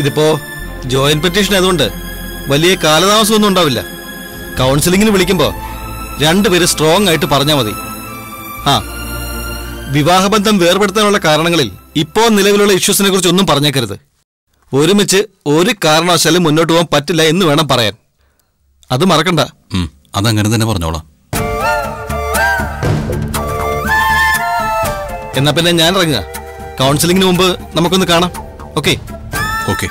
ഇതിപ്പോ joint petition ആയതുകൊണ്ട് വലിയ കാലതാമസമൊന്നും ഉണ്ടാവില്ല കൗൺസിലിങ്ങിന് വിളിക്കുമ്പോ രണ്ടുപേര് സ്ട്രോങ് ആയിട്ട് പറഞ്ഞാൽ മതി ആ വിവാഹബന്ധം വേർപെടുത്താനുള്ള കാരണങ്ങളിൽ ഇപ്പോ നിലവിലുള്ള ഇഷ്യൂസിനെ കുറിച്ച് ഒന്നും പറഞ്ഞേക്കരുത് ഒരുമിച്ച് ഒരു കാരണവശാലും മുന്നോട്ട് പോകാൻ പറ്റില്ല എന്ന് വേണം പറയാൻ അത് മറക്കണ്ട ഉം, അതങ്ങനെ തന്നെ പറഞ്ഞോളാം എന്നാ പിന്നെ ഞാൻ ഇറങ്ങുക കൗൺസിലിങ്ങിന് മുമ്പ് നമുക്കൊന്ന് കാണാം ഓക്കെ ഓക്കെ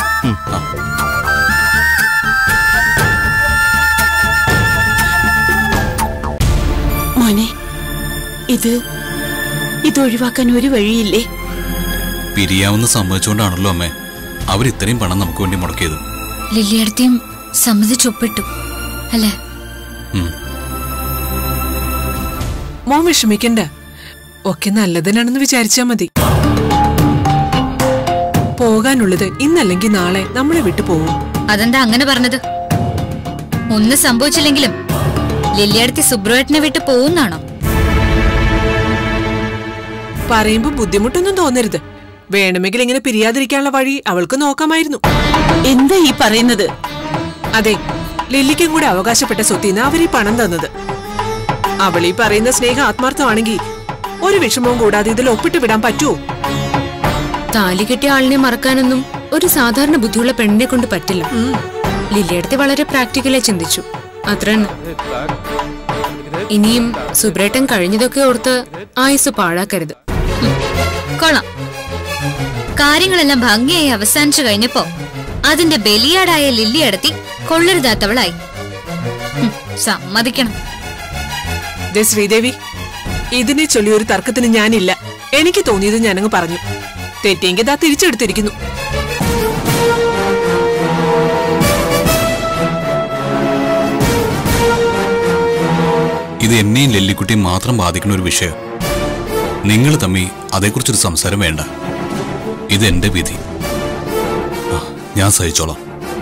മോനെ ഇത് ഇത് ഒഴിവാക്കാൻ ഒരു വഴിയില്ലേ പിരിയാവുന്ന സമ്മതിച്ചുകൊണ്ടാണല്ലോ അമ്മേ അവർ ഇത്രയും പണം നമുക്ക് വേണ്ടി മുടക്കിയത് ലില്ലിയടത്തെയും സമ്മതിച്ചൊപ്പിട്ടു അല്ലേ ഉം. മോൻ വിഷമിക്കണ്ട ഒക്കെ നല്ലതിനാണെന്ന് വിചാരിച്ചാ മതി പോകാനുള്ളത് ഇന്നല്ലെങ്കിൽ നാളെ നമ്മളെ വിട്ടു പോകും അതെന്താ അങ്ങനെ പറഞ്ഞത് ഒന്നും സംഭവിച്ചില്ലെങ്കിലും ലില്ലിയടത്തി സുബ്രേട്ടനെ വിട്ട് പോകുന്നാണോ പറയുമ്പോ ബുദ്ധിമുട്ടൊന്നും തോന്നരുത് വേണമെങ്കിൽ ഇങ്ങനെ പിരിയാതിരിക്കാനുള്ള വഴി അവൾക്ക് നോക്കാമായിരുന്നു എന്താ ഈ പറയുന്നത് അതെ ലില്ലിക്കും കൂടെ അവകാശപ്പെട്ട സ്വത്തിന് അവരീ പണം തന്നത് അവൾ ഈ പറയുന്ന സ്നേഹം ആത്മാർത്ഥമാണെങ്കിൽ ഒരു വിഷമവും കൂടാതെ ഇതിൽ ഒപ്പിട്ട് വിടാൻ പറ്റുമോ താലി കെട്ടിയ ആളിനെ മറക്കാനൊന്നും ഒരു സാധാരണ ബുദ്ധിയുള്ള പെണ്ണിനെ കൊണ്ട് പറ്റില്ല ലില്ലിയടുത്ത് വളരെ പ്രാക്ടിക്കലായി ചിന്തിച്ചു അത്ര തന്നെ ഇനിയും സുബ്രേട്ടൻ കഴിഞ്ഞതൊക്കെ ഓർത്ത് ആയുസ് പാഴാക്കരുത് കൊള്ളാം കാര്യങ്ങളെല്ലാം ഭംഗിയായി അവസാനിച്ചു കഴിഞ്ഞപ്പോ അതിന്റെ ബലിയാടായ ലില്ലിയടത്തി കൊള്ളരുതാത്തവളായി ഹും, സമ്മതിക്കണം ദേ ശ്രീദേവി ഇതിനെ ചൊല്ലി ഒരു തർക്കത്തിന് ഞാനില്ല എനിക്ക് തോന്നിയത് ഞാനങ്ങ് പറഞ്ഞു തെറ്റിയെങ്കിൽ ദാ തിരിച്ചെടുത്തിരിക്കുന്നു ഇത് എന്നെയും ലെല്ലിക്കുട്ടിയും മാത്രം ബാധിക്കുന്ന ഒരു വിഷയം നിങ്ങൾ തമ്മി അതേക്കുറിച്ചൊരു സംസാരം വേണ്ട ഇത് എന്റെ വിധി ആ, ഞാൻ സഹിച്ചോളാം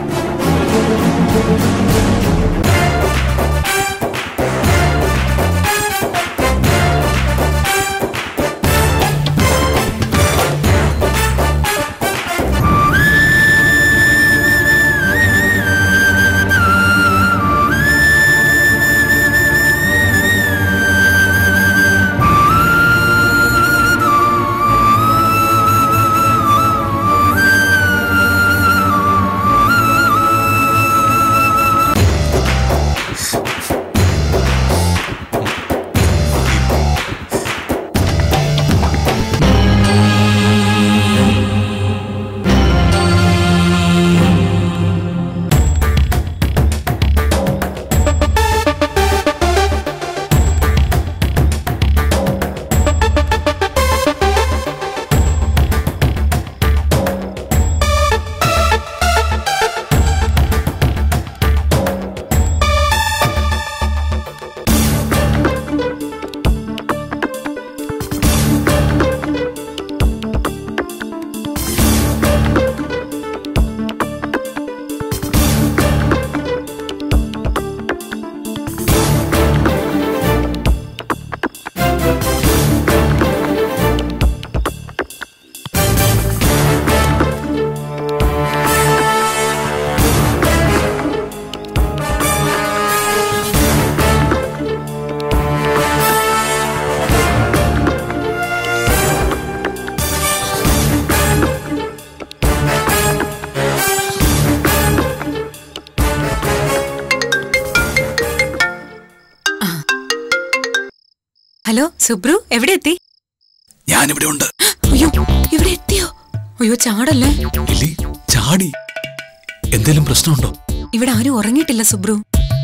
ഹലോ സുബ്രു എവിടെ എത്തി ഞാനിവിടെ ഉണ്ട് അയ്യോ ഇവിടെ എത്തിയോ അയ്യോ ചാടല്ലേ ലില്ലി ചാടി എന്തേലും പ്രശ്നമുണ്ടോ ഇവിടെ ആരും ഉറങ്ങിയിട്ടില്ല സുബ്രു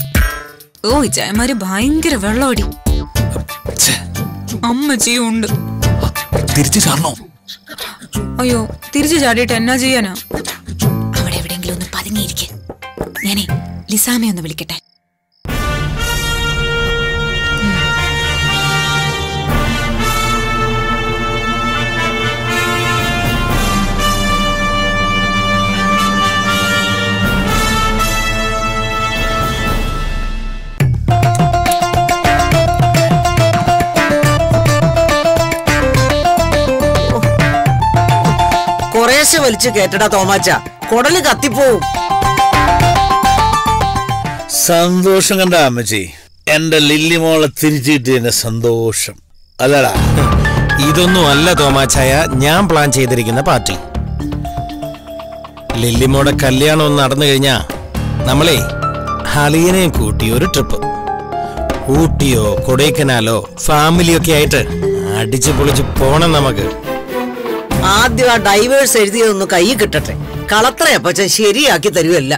ഓ ജയമാര് ഭയങ്കര വെള്ളമടി ഛെ, അമ്മച്ചിയും ഉണ്ട് തിരിച്ചു ചാടണോ അയ്യോ തിരിച്ചു ചാടിയിട്ട് എന്നാ ചെയ്യാനാ അവിടെ എവിടെയെങ്കിലും ഒന്ന് പതുങ്ങിയിരിക്കെ ഞാനേ ലിസാമയെ ഒന്ന് വിളിക്കട്ടെ കുറെ ആകാശ വലിച്ചു കേട്ടടാ തോമാച്ച കുടല് കത്തിപ്പോവും സന്തോഷം കണ്ട അമ്മച്ചി എന്റെ ലില്ലി മോളെ തിരിച്ചു കിട്ടിയതിന്റെ സന്തോഷം അല്ലടാ ഇതൊന്നും അല്ല തോമാച്ചായ ഞാൻ പ്ലാൻ ചെയ്തിരിക്കുന്ന പാർട്ടി ലില്ലിമോടെ കല്യാണം ഒന്ന് നടന്നു കഴിഞ്ഞാ നമ്മളെ ഹളിയനെയും കൂട്ടി ഒരു ട്രിപ്പ് ഊട്ടിയോ കൊടൈക്കനാലോ ഫാമിലിയൊക്കെ ആയിട്ട് അടിച്ചു പൊളിച്ച് പോണം നമുക്ക് ആദ്യം ആ ഡൈവേഴ്സ് എഴുതിയതൊന്ന് കൈ കിട്ടട്ടെ കളത്രയപ്പച്ചൻ ശരിയാക്കി തരുമല്ല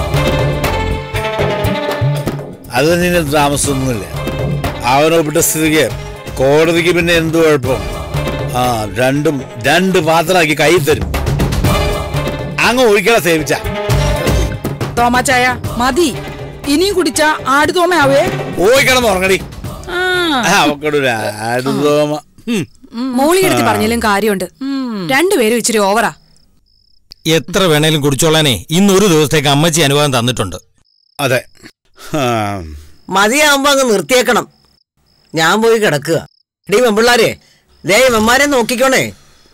അത് നിന്നെ താമസമൊന്നുമില്ല അവനൊപ്പിട്ട സ്ഥിതിക്ക് കോടതിക്ക് പിന്നെ എന്ത് കുഴപ്പം ആ രണ്ടും രണ്ട് പാത്രമാക്കി കൈ തരും അങ്ങ് ഒഴിക്കണ സേവിച്ച തോമാച്ചായ മതി ഇനിയും കുടിച്ച ആടുതോമയാവേ ഓയിക്കണം ഉറങ്ങടി അവക്കടൊരു ആടുതോമ ഹും. മോളിയെടുത്ത് പറഞ്ഞാലും കാര്യമുണ്ട് രണ്ടുപേരും ഇച്ചിരി ഓവറാ എത്ര വേണേലും കുടിച്ചോളാനേ ഇന്ന് ഒരു ദിവസത്തേക്ക് അമ്മച്ചി അനുവാദം തന്നിട്ടുണ്ട് അതെ ആ. മതിയാവുമ്പോ അങ്ങ് നിർത്തിയേക്കണം ഞാൻ പോയി കിടക്കുക ഡീ പെമ്പിള്ളാരെ ദേ മെമ്മാരെ നോക്കിക്കോണേ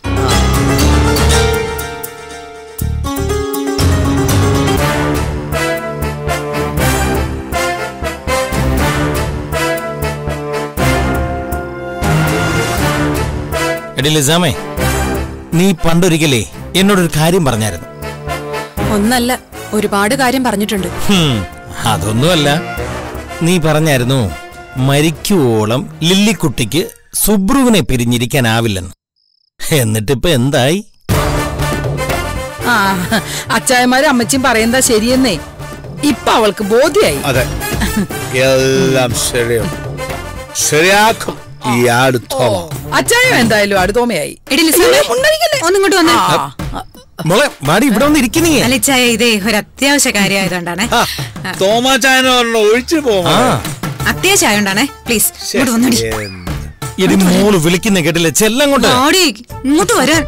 എടി ലിസാമേ നീ പണ്ടൊരിക്കലേ എന്നോടൊരു കാര്യം പറഞ്ഞായിരുന്നു ഒന്നല്ല ഒരുപാട് കാര്യം പറഞ്ഞിട്ടുണ്ട് ഹും, അതൊന്നുമല്ല നീ പറഞ്ഞായിരുന്നു മരിക്കുവോളം ലില്ലിക്കുട്ടിക്ക് സുബ്രുവിനെ പിരിഞ്ഞിരിക്കാനാവില്ലെന്ന് എന്നിട്ടിപ്പോ എന്തായി ആ അച്ചായമാരും അമ്മച്ചിയും പറയുന്നതാ ശരിയെന്നേ ഇപ്പൊ അവൾക്ക് ബോധ്യായി അതെ എല്ലാം ശരിയാണ് ശരിയാക്കും ഈ ആടുതോമ അച്ചായം എന്തായാലും ആടുതോമയായി എടി ലിസാമേ, ഒന്നിങ്ങോട്ട് വന്നേ മോളെ വാടി ഇവിടെ ഒന്ന് ഇരിക്കുന്നേ അലിച്ചായ ഇതേ ഒരു അത്യാവശ്യ കാര്യമായതുകൊണ്ടാണ് തോമാച്ചായന പറഞ്ഞ ഒഴിച്ചു ആ പോകാം അത്യാവശ്യമായോണ്ടാണ് പ്ലീസ് ഇങ്ങോട്ട് വന്നടി എടി മോള് വിളിക്കുന്ന കേട്ടില്ല ചെല്ലങ്ങോട്ട് ഓടി ഇങ്ങോട്ട് വരാൻ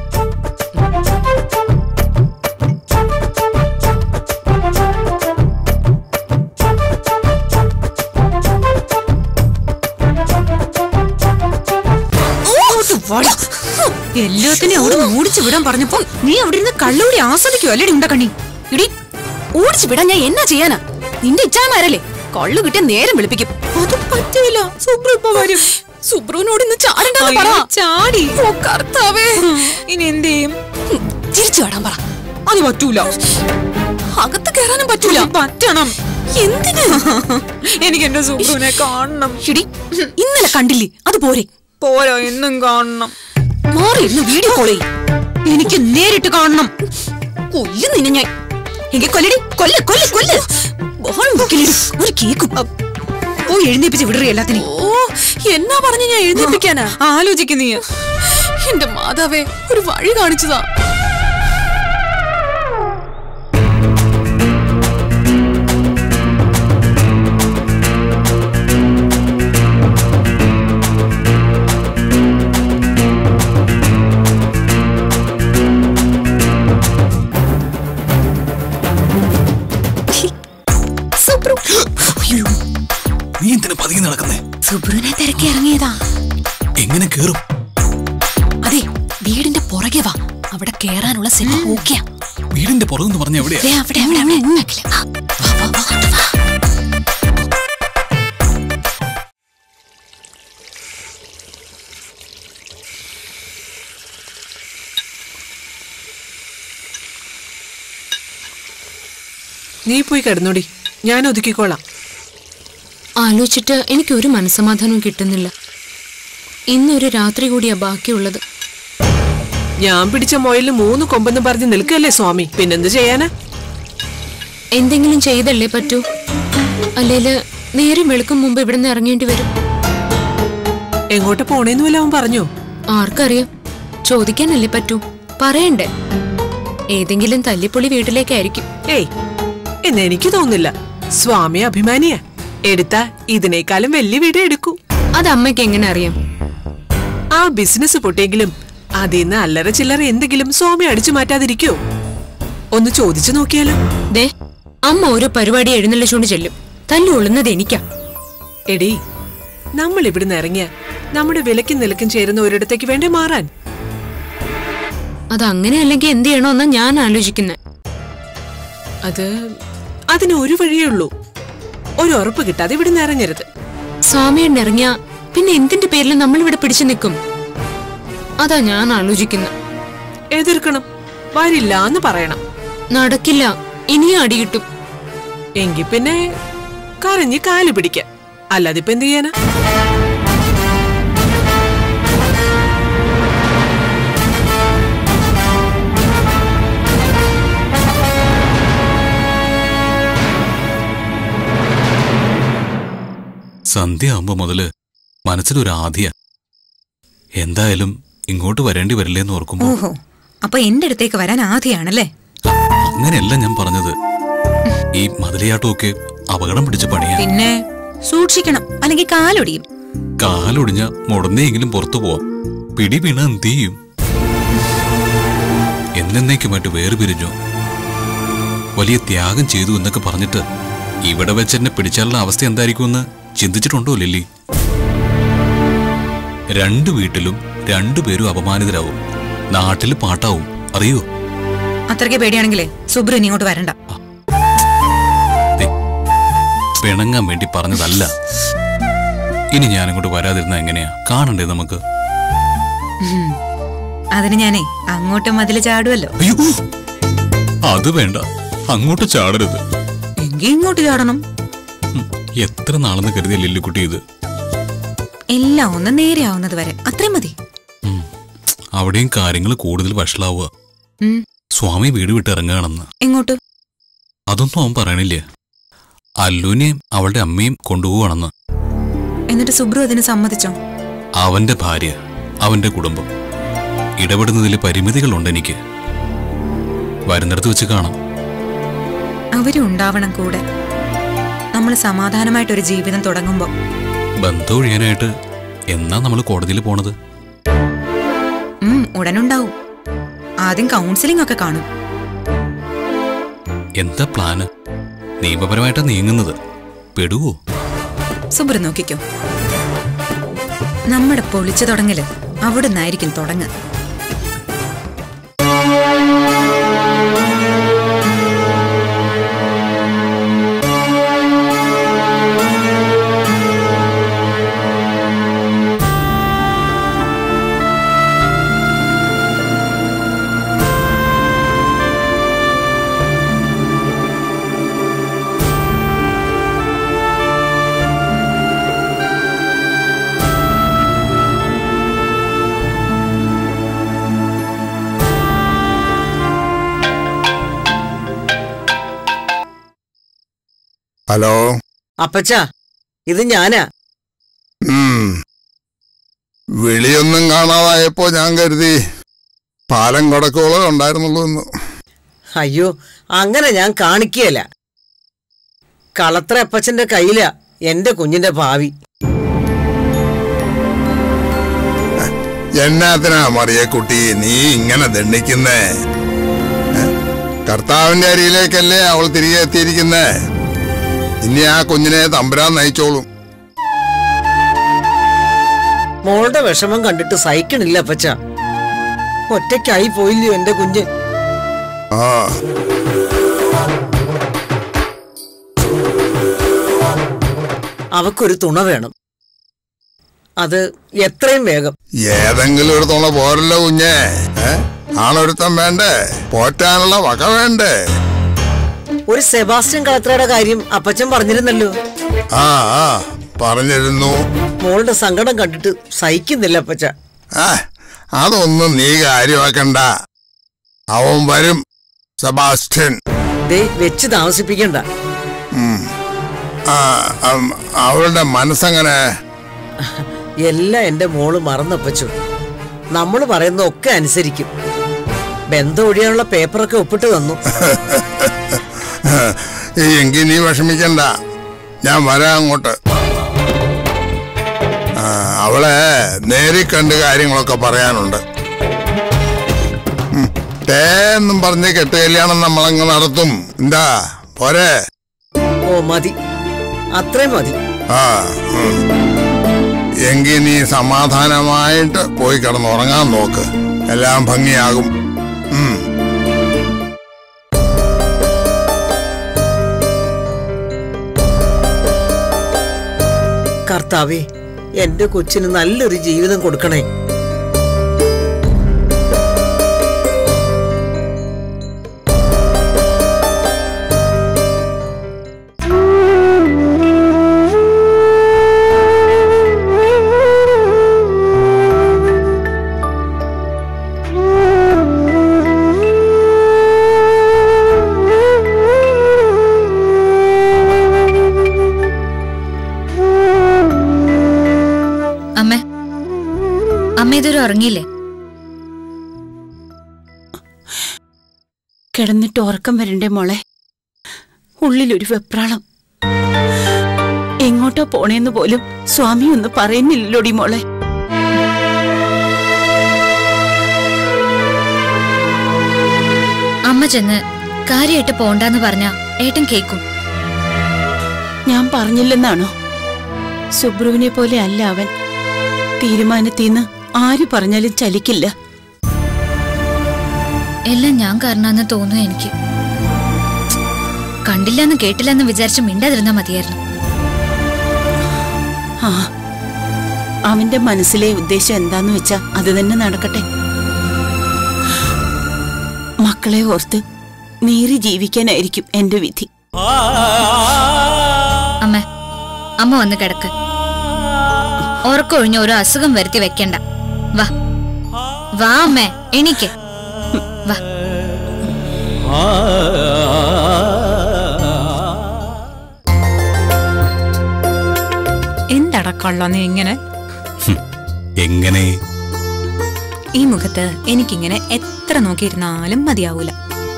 ഇങ്ങോട്ട് വാടി. എല്ലാത്തിനെയും അവിടെ ഓടിച്ചു വിടാൻ പറഞ്ഞപ്പോ നീ അവിടെ ഇരുന്ന് കള്ളുകൂടി ആസ്വദിക്കുവോ അല്ലേടി ഉണ്ടക്കണ്ണി ഇടി ഓടിച്ചു വിടാൻ ഞാൻ എന്നാ ചെയ്യാനാ നിന്റെ ഇച്ഛാമാരല്ലേ കള്ളു കിട്ടിയ നേരം വിളിപ്പിക്കും അത് പറ്റില്ല സുബ്രു ഇപ്പൊ വരും സുബ്രുവിനോട് ഇന്ന് ചാടണ്ടെന്ന് പറ ചാടി ഓ കർത്താവേ ഇനി എന്ത് ചെയ്യും തിരിച്ചു വിടാൻ പറ അത് പറ്റൂല അകത്ത് കയറാനും പറ്റൂല പറ്റണം എന്തിന് എനിക്ക് എന്റെ സുബ്രുവിനെ കാണണം ഇടി ഇന്നലെ കണ്ടില്ലേ അത് പോരെ പോരോ എന്നും കാണണം മാറി ഇന്ന് വീഡിയോ കോൾ എനിക്ക് നേരിട്ട് കാണണം കൊല്ലു നിന്നെ ഞാൻ എങ്കിൽ കൊല്ലടി കൊല്ല കൊല്ല കൊല്ല ബഹളം വെക്കലടി ഒരു കേക്ക് പോയി എഴുന്നേപ്പിച്ച് വിടറി എല്ലാത്തിനും ഓ എന്നാ പറഞ്ഞ ഞാൻ എഴുന്നേപ്പിക്കാനാ ആലോചിക്കുന്ന നീ എന്റെ മാതാവേ ഒരു വഴി കാണിച്ചതാ സുബ്രു അയ്യോ നീ എന്തിനാ പതുങ്ങി നടക്കുന്നേ സുബ്രുവിനെ തിരക്കി ഇറങ്ങിയതാ എങ്ങനെ കേറും അതെ വീടിന്റെ പുറകെ വാ അവിടെ കേറാനുള്ള സെറ്റ് ഓക്കെയാ വീടിന്റെ പുറകെന്ന് പറഞ്ഞ എവിടെയാ ദേ അവിടെ അവിടെ അവിടെ ബാക്കില്. ആ, വാ, വാ, വാ, അങ്ങോട്ട് വാ. നീ പോയി കിടന്നോടി ഞാൻ ഒതുക്കിക്കോളാം ആലോചിച്ചിട്ട് എനിക്ക് ഒരു മനസ്സമാധാനവും കിട്ടുന്നില്ല ഇന്നൊരു രാത്രി കൂടിയാ ബാക്കിയുള്ളത് ഞാൻ പിടിച്ച മുയലിന് മൂന്ന് കൊമ്പെന്ന് പറഞ്ഞ് നിൽക്കല്ലേ സ്വാമി പിന്നെന്ത് ചെയ്യാനാ എന്തെങ്കിലും ചെയ്തല്ലേ പറ്റൂ അല്ലേല് നേരം വെളുക്കും മുമ്പ് ഇവിടുന്ന് ഇറങ്ങേണ്ടി വരും എങ്ങോട്ട് പോണേന്ന് വല്ല അവൻ പറഞ്ഞോ ആർക്കറിയാം ചോദിക്കാനല്ലേ പറ്റൂ പറയണ്ടേ ഏതെങ്കിലും തല്ലിപ്പൊളി വീട്ടിലേക്കായിരിക്കും ഏയ് എന്ന് എനിക്ക് തോന്നുന്നില്ല സ്വാമി അഭിമാനിയാ എടുത്ത ഇതിനേക്കാളും വലിയ വീട് എടുക്കൂ അത് അമ്മയ്ക്ക് എങ്ങനെ അറിയാം ആ ബിസിനസ് പൊട്ടിയെങ്കിലും അതിന്ന് അല്ലറ ചില്ലറ എന്തെങ്കിലും സ്വാമി അടിച്ചു മാറ്റാതിരിക്കോ ഒന്ന് ചോദിച്ചു നോക്കിയാലോ ദേ അമ്മ ഓരോ പരിപാടി എഴുന്നള്ളിച്ചുകൊണ്ട് ചെല്ലും തല്ലുകൊള്ളുന്നത് എനിക്കാ എടി നമ്മൾ ഇവിടുന്ന് ഇറങ്ങിയ നമ്മുടെ വിലക്കും നിലക്കും ചേരുന്ന ഒരിടത്തേക്ക് വേണ്ടേ മാറാൻ അത് അങ്ങനെ അല്ലെങ്കിൽ എന്ത് ചെയ്യണമെന്നാ ഞാൻ ആലോചിക്കുന്നത് അത് അതിന് ഒരു വഴിയേ ഉള്ളൂ ഒരു ഉറപ്പ് കിട്ടാതെ ഇവിടെ നിന്ന് ഇറങ്ങരുത് സ്വാമിയുടെ ഇറങ്ങിയ പിന്നെ എന്തിന്റെ പേരിൽ നമ്മൾ ഇവിടെ പിടിച്ചു നിൽക്കും അതാ ഞാൻ ആലോചിക്കുന്നത് എതിർക്കണം വരില്ല എന്ന് പറയണം നടക്കില്ല ഇനിയും അടി കിട്ടും എങ്കി പിന്നെ കരഞ്ഞ് കാല് പിടിക്കാം അല്ലാതെ ഇപ്പൊ എന്ത് ചെയ്യാനാ സന്ധ്യ ആവുമ്പോ മുതല് മനസ്സിലൊരു ആദ്യ എന്തായാലും ഇങ്ങോട്ട് വരേണ്ടി വരില്ലേന്ന് ഓർക്കുമ്പോ ഓഹോ അപ്പൊ എന്റെ അടുത്തേക്ക് വരാൻ ആദ്യമാണല്ലേ അങ്ങനെയല്ല ഞാൻ പറഞ്ഞത് ഈ മതിലയാട്ടമൊക്കെ അപകടം പിടിച്ച പണിയാ പിന്നെ സൂക്ഷിക്കണം അല്ലെങ്കിൽ കാലൊടിയും കാലൊടിഞ്ഞ മുടന്നെയെങ്കിലും പുറത്തു പോവാം പിടി വീണ എന്ത് ചെയ്യും എന്നേക്കുമായിട്ട് വേറെ പിരിഞ്ഞോ വലിയ ത്യാഗം ചെയ്തു എന്നൊക്കെ പറഞ്ഞിട്ട് ഇവിടെ വെച്ച് എന്നെ പിടിച്ചാലുള്ള അവസ്ഥ എന്തായിരിക്കുമെന്ന് ചിന്തിച്ചിട്ടുണ്ടോ ലില്ലി രണ്ടു വീട്ടിലും രണ്ടുപേരും അപമാനിതരാവും നാട്ടിൽ പാട്ടാവും അറിയോ അത്രയ്ക്ക് പേടിയാണെങ്കിലേ സുബ്രു ഇനി ഇങ്ങോട്ട് വരണ്ട ദേ, പിണങ്ങാൻ വേണ്ടി പറഞ്ഞതല്ല ഇനി ഞാനിങ്ങോട്ട് വരാതിരുന്ന എങ്ങനെയാ കാണണ്ടേ നമുക്ക് ഉം. അതിന് ഞാനേ അങ്ങോട്ട് മതില് ചാടുമല്ലോ അയ്യോ അത് വേണ്ട അങ്ങോട്ട് ചാടരുത് എങ്കി ഇങ്ങോട്ട് ചാടണം ഉം, എത്ര നാളെന്ന് കരുതിയ ലില്ലിക്കുട്ടി ഇത് എല്ലാം ഒന്ന് നേരെയാവുന്നത് വരെ അത്രയും മതി ഉം, അവിടെയും കാര്യങ്ങൾ കൂടുതൽ വഷളാവുക ഉം. സ്വാമി വീട് വിട്ട് ഇറങ്ങുകയാണെന്ന് എങ്ങോട്ട് അതൊന്നും അവൻ പറയണില്ല അല്ലുവിനെയും അവളുടെ അമ്മയും കൊണ്ടുപോവാണെന്ന് എന്നിട്ട് സുബ്രു അതിന് സമ്മതിച്ചോ അവന്റെ ഭാര്യ അവന്റെ കുടുംബം ഇടപെടുന്നതിൽ പരിമിതികളുണ്ട് എനിക്ക് വരുന്നിടത്ത് വെച്ച് കാണാം അവരും ഉണ്ടാവണം കൂടെ നമ്മൾ സമാധാനമായിട്ടൊരു ജീവിതം തുടങ്ങുമ്പോ ബന്ധം ഒഴിയാനായിട്ട് എന്നാ നമ്മൾ കോടതിയിൽ പോണത് ഉം ഉടനുണ്ടാവും ആദ്യം കൗൺസിലിംഗ് ഒക്കെ കാണും എന്താ പ്ലാന് നിയമപരമായിട്ടാ നീങ്ങുന്നത് പെടുവോ സുബ്രു നോക്കിക്കോ നമ്മുടെ പൊളിച്ചു തുടങ്ങല് അവിടുന്നായിരിക്കും തുടങ്ങുക ഹലോ അപ്പച്ച ഇത് ഞാനാ ഉം. വിളിയൊന്നും കാണാതായപ്പോ ഞാൻ കരുതി പാലം കൊടക്കോളം ഉണ്ടായിരുന്നുള്ളൂ എന്ന് അയ്യോ അങ്ങനെ ഞാൻ കാണിക്കുകയല്ല കളത്ര അപ്പച്ചന്റെ കയ്യിലാ എന്റെ കുഞ്ഞിന്റെ ഭാവി എന്നാത്തിനാ മറിയ കുട്ടി നീ ഇങ്ങനെ ദണ്ണിക്കുന്നേ ഏ? കർത്താവിന്റെ അരിയിലേക്കല്ലേ അവൾ തിരികെ എത്തിയിരിക്കുന്നേ ഇനി ആ കുഞ്ഞിനെ തമ്പുരാൻ നയിച്ചോളും മോളുടെ വിഷമം കണ്ടിട്ട് സഹിക്കണില്ല അപ്പച്ച ഒറ്റയ്ക്കായി പോയില്ലയോ എന്റെ കുഞ്ഞ് ആ അവക്കൊരു തുണ വേണം അത് എത്രയും വേഗം ഏതെങ്കിലും ഒരു തുണ പോരല്ലോ കുഞ്ഞേ ഏ? ആണൊരുത്തം വേണ്ടേ പോറ്റാനുള്ള വക വേണ്ടേ ഒരു സെബാസ്റ്റ്യൻ കളത്രയുടെ കാര്യം അപ്പച്ചൻ പറഞ്ഞിരുന്നല്ലോ ആ ആ പറഞ്ഞിരുന്നു മോളുടെ സങ്കടം കണ്ടിട്ട് സഹിക്കുന്നില്ല അപ്പച്ച ആ അതൊന്നും നീ കാര്യമാക്കണ്ട അവൻ വരും സെബാസ്റ്റ്യൻ ദേ വെച്ച് താമസിപ്പിക്കണ്ട ഉം. ആ, ഉം, അവളുടെ മനസ്സങ്ങനെ എല്ലാം എന്റെ മോള് മറന്നപ്പച്ചു നമ്മൾ പറയുന്ന ഒക്കെ അനുസരിക്കും ബന്ധം ഒഴിയാനുള്ള പേപ്പറൊക്കെ ഒപ്പിട്ട് തന്നു എങ്കിൽ നീ വിഷമിക്കണ്ട ഞാൻ വരാം അങ്ങോട്ട് ആ, അവളെ നേരി കണ്ട് കാര്യങ്ങളൊക്കെ പറയാനുണ്ട് ഉം, ടേ എന്നും പറഞ്ഞ് കെട്ട് കല്യാണം നമ്മളങ്ങ് നടത്തും എന്താ പോരെ ഓ മതി അത്രയും മതി ആ ഉം. എങ്കിൽ നീ സമാധാനമായിട്ട് പോയി കിടന്നുറങ്ങാൻ നോക്ക് എല്ലാം ഭംഗിയാകും കർത്താവേ എന്റെ കൊച്ചിന് നല്ലൊരു ജീവിതം കൊടുക്കണേ അമ്മ അമ്മ ഇതൊരു ഉറങ്ങിയില്ലേ കിടന്നിട്ട് ഉറക്കം വരണ്ടേ മോളെ ഉള്ളിലൊരു വെപ്രാളം എങ്ങോട്ടോ പോണേന്ന് പോലും സ്വാമി ഒന്ന് പറയുന്നില്ലല്ലോടി മോളെ അമ്മ ചെന്ന് കാര്യമായിട്ട് പോണ്ടാന്ന് പറഞ്ഞ ഏട്ടൻ കേക്കും ഞാൻ പറഞ്ഞില്ലെന്നാണോ സുബ്രുവിനെ പോലെ അല്ല അവൻ തീരുമാനത്തീന്ന് ആര് പറഞ്ഞാലും ചലിക്കില്ല എല്ലാം ഞാൻ കാരണാന്ന് തോന്നുന്നു എനിക്ക് കണ്ടില്ലെന്ന് കേട്ടില്ലെന്ന് വിചാരിച്ച് മിണ്ടാതിരുന്നാ മതിയായിരുന്നു ആ അവന്റെ മനസ്സിലെ ഉദ്ദേശം എന്താന്ന് വെച്ചാ അത് തന്നെ നടക്കട്ടെ മക്കളെ ഓർത്ത് നേരി ജീവിക്കാനായിരിക്കും എന്റെ വിധി അമ്മ അമ്മ വന്ന് കിടക്ക് ഉറക്കൊഴിഞ്ഞ ഒരു അസുഖം വരുത്തി വെക്കണ്ട വാ വാ അമ്മേ എണീക്ക് വാ എന്താടാ കള്ള നീ ഇങ്ങനെ എങ്ങനെ ഈ മുഖത്ത് എനിക്കിങ്ങനെ എത്ര നോക്കിയിരുന്നാലും മതിയാവൂല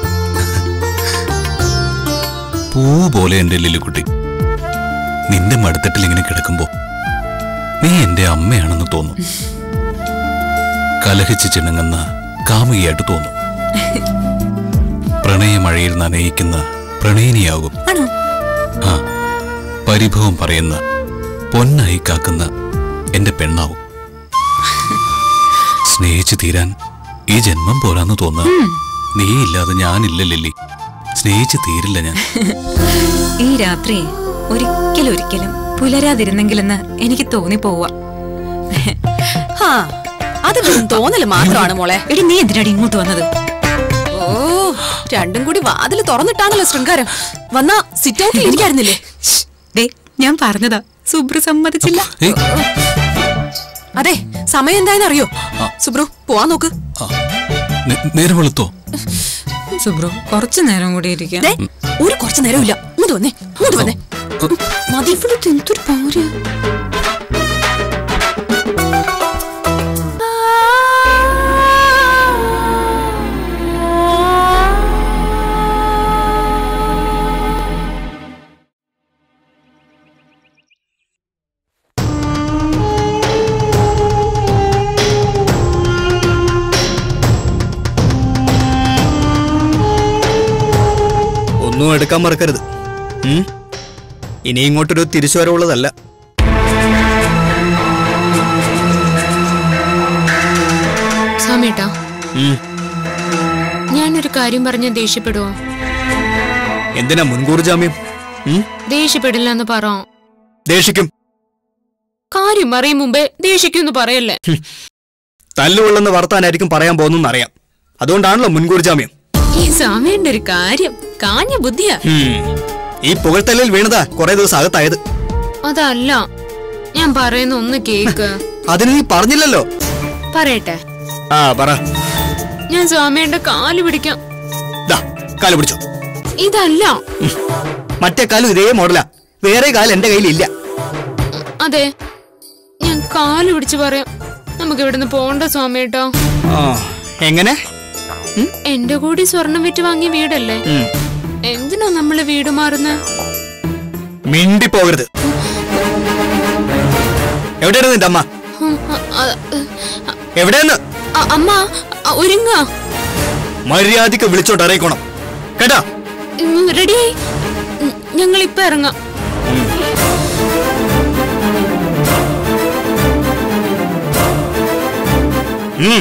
പൂ പോലെ എന്റെ ലില്ലിക്കുട്ടി നിന്റെ മടുത്തട്ടിൽ ഇങ്ങനെ കിടക്കുമ്പോ നീ എന്റെ അമ്മയാണെന്ന് തോന്നും കലഹിച്ച് ചിണങ്ങുന്ന കാമുകിയായിട്ട് തോന്നും പ്രണയമഴയിൽ നനയിക്കുന്ന പ്രണയിനിയാകും ആണോ ആ പരിഭവം പറയുന്ന പൊന്നായി കാക്കുന്ന എന്റെ പെണ്ണാവും സ്നേഹിച്ചു തീരാൻ ഈ ജന്മം പോരാന്ന് തോന്നുക നീ ഇല്ലാതെ ഞാനില്ല ലില്ലി സ്നേഹിച്ചു തീരില്ല ഞാൻ ഈ രാത്രി ഒരിക്കലും ഒരിക്കലും പുലരാതിരുന്നെങ്കിലെന്ന് എനിക്ക് തോന്നിപ്പോവുക ഹാ അത് വെറും തോന്നല് മാത്രമാണ് മോളെ എടി നീ എന്തിനാടി ഇങ്ങോട്ട് വന്നത് ഓ രണ്ടും കൂടി വാതിൽ തുറന്നിട്ടാണല്ലോ ശൃംഗാരം വന്നാ സിറ്റ് ഔട്ടിൽ ഇരിക്കായിരുന്നില്ലേ ദേ ഞാൻ പറഞ്ഞതാ സുബ്രു സമ്മതിച്ചില്ല ഏയ്, അതെ സമയം എന്തായെന്ന് അറിയോ സുബ്രു പോവാൻ നോക്ക് ആ, നേ- നേരം വെളുത്തോ സുബ്രു കുറച്ചു നേരം കൂടി ഇരിക്കാം ദേ, ഒരു കുറച്ചു നേരമില്ല ഇങ്ങോട്ട് വന്നേ ഇങ്ങോട്ട് വന്നേ മതി ഇവിടുത്തെ എന്തൊരു പൗര്യ ഒന്നും എടുക്കാൻ മറക്കരുത് ഉം? ഇനി ഇങ്ങോട്ടൊരു തിരിച്ചുവരവുള്ളതല്ല സ്വാമിയേട്ടാ ഉം. ഞാനൊരു കാര്യം പറഞ്ഞ് ദേഷ്യപ്പെടുവോ എന്തിനാ മുൻകൂർ ജാമ്യം ഉം? ദേഷ്യപ്പെടില്ല എന്ന് പറ ദേഷിക്കും കാര്യം അറിയും മുമ്പേ ദേഷിക്കുന്ന് പറയല്ലേ തല്ലുകൊള്ളുന്ന വർത്താനായിരിക്കും പറയാൻ പോകുന്നറിയാം അതുകൊണ്ടാണല്ലോ മുൻകൂർ ജാമ്യം ഈ സ്വാമിയുടെ ഒരു കാര്യം കാഞ്ഞ ബുദ്ധിയാ ഉം. ഈ പുകഴ്ത്തലിൽ വീണതാ കുറെ ദിവസം അകത്തായത് അതല്ല ഞാൻ പറയുന്ന ഒന്ന് കേക്ക് അതിന് നീ പറഞ്ഞില്ലല്ലോ പറയട്ടെ ആ പറ ഞാൻ സ്വാമിയുടെ കാല് പിടിക്കാം ദാ കാല് പിടിച്ചോ ഇതല്ല മറ്റേ കാലും ഇതേ മോഡലാ വേറെ കാലം എന്റെ കയ്യിലില്ല അതെ ഞാൻ കാല് പിടിച്ച് പറയാം നമുക്ക് ഇവിടുന്ന് പോണ്ട സ്വാമിയേട്ടാ ആ എങ്ങനെ എന്റെ കൂടി സ്വർണം വിറ്റ് വാങ്ങിയ വീടല്ലേ ഉം. എന്തിനാ നമ്മള് വീട് മാറുന്നത് മിണ്ടി പോകരുത് എവിടെയാണ് നിന്റെ അമ്മ എവിടെയെന്ന് അമ്മ അ, ഒരുങ്ങ മര്യാദക്ക് വിളിച്ചോട്ട് അറിയിക്കണം കേട്ടാ റെഡിയായി ഞങ്ങൾ ഇപ്പൊ ഇറങ്ങാം ഉം.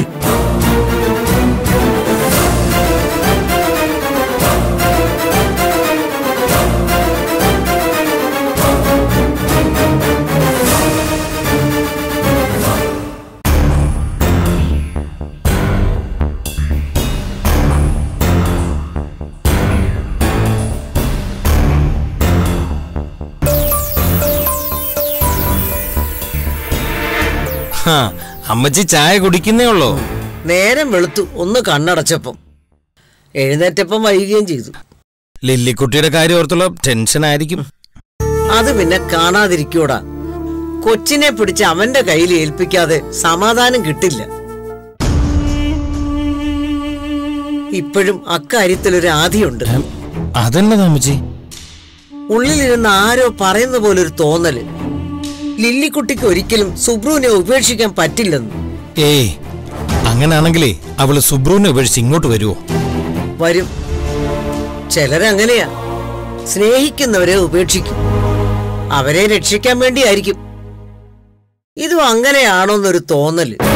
ആ അമ്മച്ചി ചായ കുടിക്കുന്നേ ഉള്ളോ നേരം വെളുത്തു ഒന്ന് കണ്ണടച്ചപ്പം എഴുന്നേറ്റപ്പം വൈകുകയും ചെയ്തു ലില്ലിക്കുട്ടിയുടെ കാര്യം ഓർത്തുള്ള ടെൻഷൻ ആയിരിക്കും അത് പിന്നെ കാണാതിരിക്കൂടാ കൊച്ചിനെ പിടിച്ച് അവന്റെ കയ്യിൽ ഏൽപ്പിക്കാതെ സമാധാനം കിട്ടില്ല ഇപ്പോഴും അക്കാര്യത്തിലൊരു ആധിയുണ്ട് അതെന്നതാ അമ്മച്ചി ഉള്ളിലിരുന്ന് ആരോ പറയുന്ന പോലൊരു തോന്നല് ലില്ലിക്കുട്ടിക്ക് ഒരിക്കലും സുബ്രുവിനെ ഉപേക്ഷിക്കാൻ പറ്റില്ലെന്ന് ഏയ് അങ്ങനാണെങ്കിലേ അവള് സുബ്രുവിനെ ഉപേക്ഷിച്ച് ഇങ്ങോട്ട് വരുമോ വരും ചിലരങ്ങനെയാ സ്നേഹിക്കുന്നവരെ ഉപേക്ഷിക്കും അവരെ രക്ഷിക്കാൻ വേണ്ടിയായിരിക്കും ഇതും അങ്ങനെയാണോന്നൊരു തോന്നല്